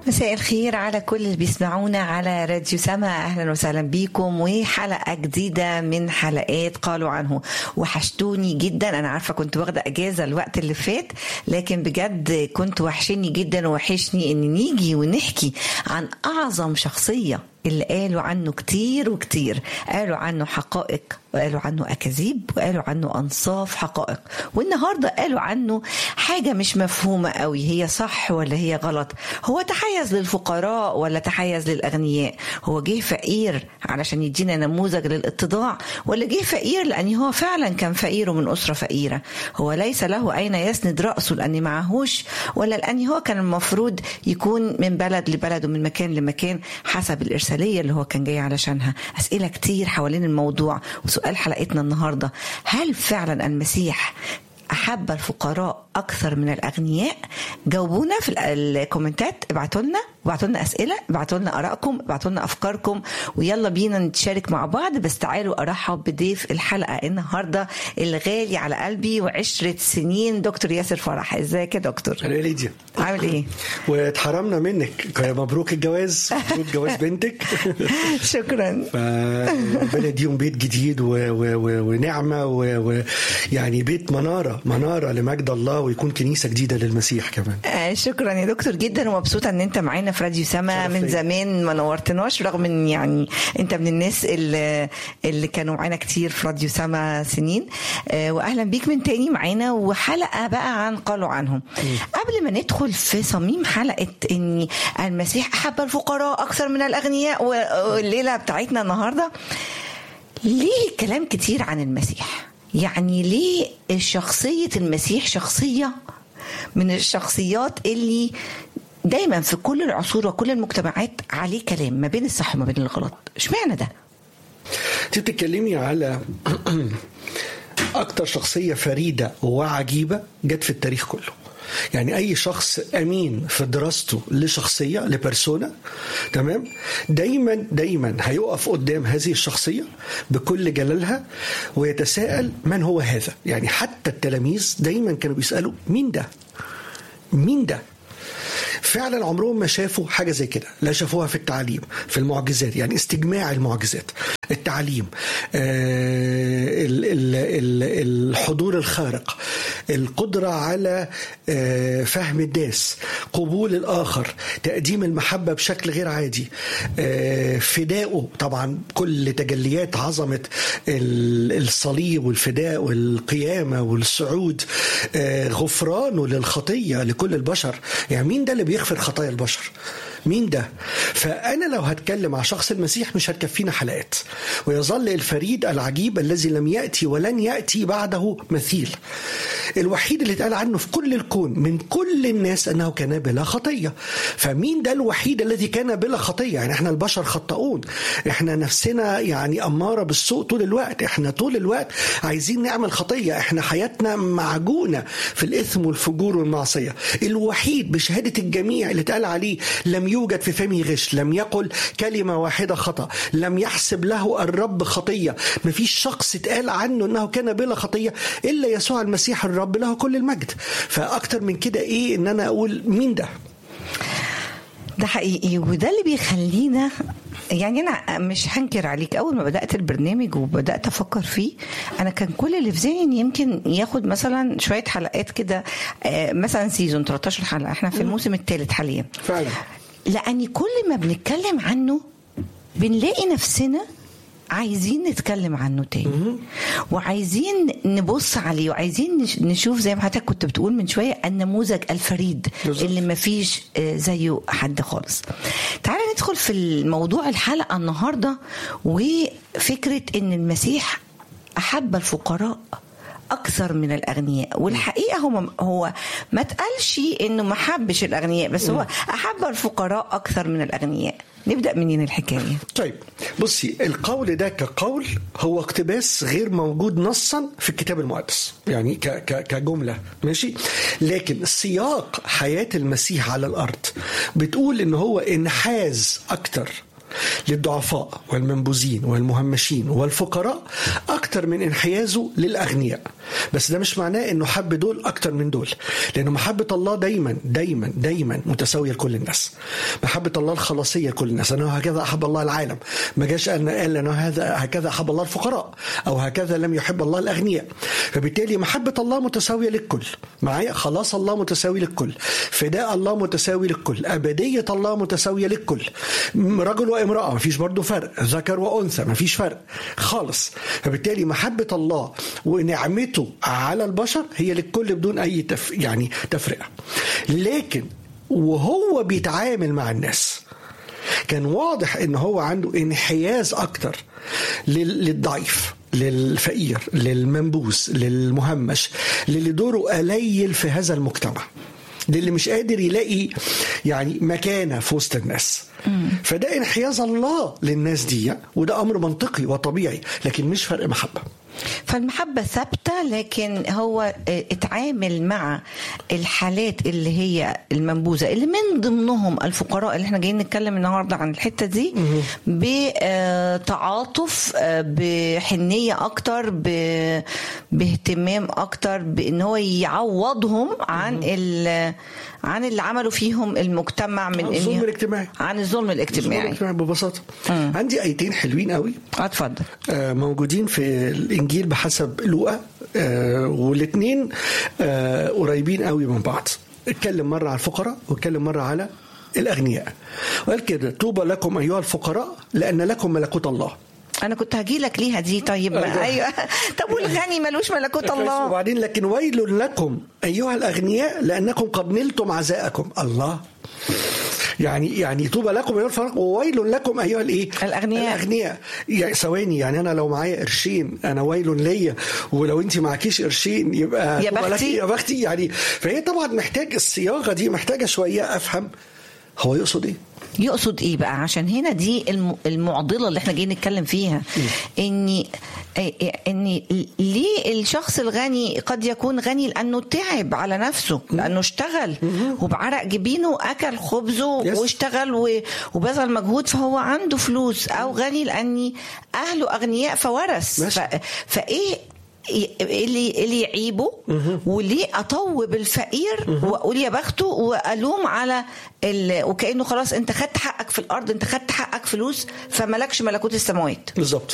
مساء الخير على كل اللي بيسمعونا على راديو سما اهلا وسهلا بيكم وحلقه جديده من حلقات قالوا عنه وحشتوني جدا انا عارفه كنت واخده اجازه الوقت اللي فات لكن بجد كنت وحشني جدا وحشني ان نيجي ونحكي عن اعظم شخصيه اللي قالوا عنه كتير وكتير قالوا عنه حقائق وقالوا عنه أكاذيب وقالوا عنه أنصاف حقائق والنهاردة قالوا عنه حاجة مش مفهومة قوي هي صح ولا هي غلط هو تحيز للفقراء ولا تحيز للأغنياء هو جه فقير علشان يدينا نموذج للاتضاع ولا جه فقير لأن هو فعلا كان فقير ومن أسرة فقيرة هو ليس له أين يسند رأسه لأن معهوش ولا لأن هو كان المفروض يكون من بلد لبلد ومن مكان لمكان حسب الإرسال الإرسالية اللي هو كان جاي علشانها أسئلة كتير حوالين الموضوع وسؤال حلقتنا النهاردة هل فعلا المسيح أحب الفقراء أكثر من الأغنياء جاوبونا في الكومنتات ابعتوا لنا ابعتوا لنا أسئلة ابعتوا لنا آرائكم ابعتوا لنا أفكاركم ويلا بينا نتشارك مع بعض بس تعالوا أرحب بضيف الحلقة النهاردة الغالي على قلبي وعشرة سنين دكتور ياسر فرح ازيك يا دكتور انا ليديا عامل ايه واتحرمنا منك مبروك الجواز مبروك جواز بنتك شكرا فربنا يديهم بيت جديد و... و... و... ونعمه ويعني و... بيت مناره مناره لمجد الله ويكون كنيسه جديده للمسيح كمان آه شكرا يا دكتور جدا ومبسوطه ان انت معانا في راديو سما من زمان ما نورتناش رغم ان يعني انت من الناس اللي, اللي كانوا معانا كتير في راديو سما سنين آه واهلا بيك من تاني معانا وحلقه بقى عن قالوا عنهم قبل ما ندخل في صميم حلقه ان المسيح احب الفقراء اكثر من الاغنياء والليله بتاعتنا النهارده ليه كلام كتير عن المسيح يعني ليه شخصيه المسيح شخصيه من الشخصيات اللي دايما في كل العصور وكل المجتمعات عليه كلام ما بين الصح وما بين الغلط اشمعنى ده انت بتتكلمي على اكتر شخصيه فريده وعجيبه جت في التاريخ كله يعني اي شخص امين في دراسته لشخصيه لبرسونا تمام دايما دايما هيقف قدام هذه الشخصيه بكل جلالها ويتساءل من هو هذا يعني حتى التلاميذ دايما كانوا بيسالوا مين ده مين ده فعلا عمرهم ما شافوا حاجه زي كده لا شافوها في التعليم في المعجزات يعني استجماع المعجزات التعليم آه ال ال ال الحضور الخارق القدرة على آه فهم الناس قبول الآخر تقديم المحبة بشكل غير عادي آه فدائه طبعا كل تجليات عظمة الصليب والفداء والقيامة والصعود غفرانه للخطية لكل البشر يعني مين ده اللي بيغفر خطايا البشر مين ده فأنا لو هتكلم على شخص المسيح مش هتكفينا حلقات ويظل الفريد العجيب الذي لم يأتي ولن يأتي بعده مثيل الوحيد اللي اتقال عنه في كل الكون من كل الناس أنه كان بلا خطية فمين ده الوحيد الذي كان بلا خطية يعني احنا البشر خطاؤون احنا نفسنا يعني أمارة بالسوء طول الوقت احنا طول الوقت عايزين نعمل خطية احنا حياتنا معجونة في الإثم والفجور والمعصية الوحيد بشهادة الجميع اللي اتقال عليه لم يوجد في فمه غش لم يقل كلمة واحدة خطأ لم يحسب له الرب خطية مفيش شخص اتقال عنه أنه كان بلا خطية إلا يسوع المسيح الرب له كل المجد فأكتر من كده إيه إن أنا أقول مين ده ده حقيقي وده اللي بيخلينا يعني انا مش هنكر عليك اول ما بدات البرنامج وبدات افكر فيه انا كان كل اللي في ذهني يمكن ياخد مثلا شويه حلقات كده مثلا سيزون 13 حلقه احنا في الموسم الثالث حاليا فعلا لاني كل ما بنتكلم عنه بنلاقي نفسنا عايزين نتكلم عنه تاني وعايزين نبص عليه وعايزين نشوف زي ما حضرتك كنت بتقول من شويه النموذج الفريد بالزبط. اللي ما فيش زيه حد خالص تعالى ندخل في الموضوع الحلقه النهارده وفكره ان المسيح احب الفقراء اكثر من الاغنياء والحقيقه هو هو ما تقالش انه ما حبش الاغنياء بس هو احب الفقراء اكثر من الاغنياء نبدا منين الحكايه طيب بصي القول ده كقول هو اقتباس غير موجود نصا في الكتاب المقدس يعني ك ك كجمله ماشي لكن سياق حياه المسيح على الارض بتقول ان هو انحاز اكتر للضعفاء والمنبوذين والمهمشين والفقراء أكثر من انحيازه للأغنياء بس ده مش معناه انه حب دول اكتر من دول لانه محبه الله دايما دايما دايما متساويه لكل الناس محبه الله الخلاصيه لكل الناس انه هكذا احب الله العالم ما جاش قال قال انه هذا هكذا احب الله الفقراء او هكذا لم يحب الله الاغنياء فبالتالي محبه الله متساويه للكل معايا خلاص الله متساوي للكل فداء الله متساوي للكل ابديه الله متساويه للكل رجل وامراه ما فيش برضه فرق ذكر وانثى ما فيش فرق خالص فبالتالي محبه الله ونعمته على البشر هي للكل بدون اي تف يعني تفرقه لكن وهو بيتعامل مع الناس كان واضح ان هو عنده انحياز اكتر للضعيف للفقير للمنبوس للمهمش للي دوره قليل في هذا المجتمع للي مش قادر يلاقي يعني مكانه في وسط الناس فده انحياز الله للناس دي وده امر منطقي وطبيعي لكن مش فرق محبه فالمحبة ثابتة لكن هو اتعامل مع الحالات اللي هي المنبوذة اللي من ضمنهم الفقراء اللي احنا جايين نتكلم النهاردة عن الحتة دي بتعاطف بحنية أكتر باهتمام أكتر بأن هو يعوضهم عن عن اللي عملوا فيهم المجتمع من عن الظلم الاجتماعي عن الظلم الاجتماعي, الظلم الاجتماعي ببساطة مم. عندي آيتين حلوين قوي اتفضل آه موجودين في الانجيل بحسب لوقا آه والاثنين آه قريبين قوي من بعض اتكلم مره على الفقراء واتكلم مره على الاغنياء وقال كده طوبى لكم ايها الفقراء لان لكم ملكوت الله انا كنت هجي لك ليها دي طيب أيوة. ايوه طب والغني ملوش ملكوت الله وبعدين لكن ويل لكم ايها الاغنياء لانكم قد نلتم عزاءكم الله يعني يعني طوبى لكم ايها الفقراء وويل لكم ايها الايه؟ الاغنياء الاغنياء يعني ثواني يعني انا لو معايا قرشين انا ويل ليا ولو انت معكيش قرشين يبقى يا بختي يا بختي يعني فهي طبعا محتاج الصياغه دي محتاجه شويه افهم هو يقصد ايه؟ يقصد ايه بقى عشان هنا دي المعضله اللي احنا جايين نتكلم فيها اني ان ليه الشخص الغني قد يكون غني لانه تعب على نفسه لانه اشتغل وبعرق جبينه اكل خبزه واشتغل وبذل مجهود فهو عنده فلوس او غني لاني اهله اغنياء فورث فايه اللي اللي يعيبه وليه اطوب الفقير واقول يا بخته والوم على وكانه خلاص انت خدت حقك في الارض انت خدت حقك فلوس فملكش ملكوت السماوات بالظبط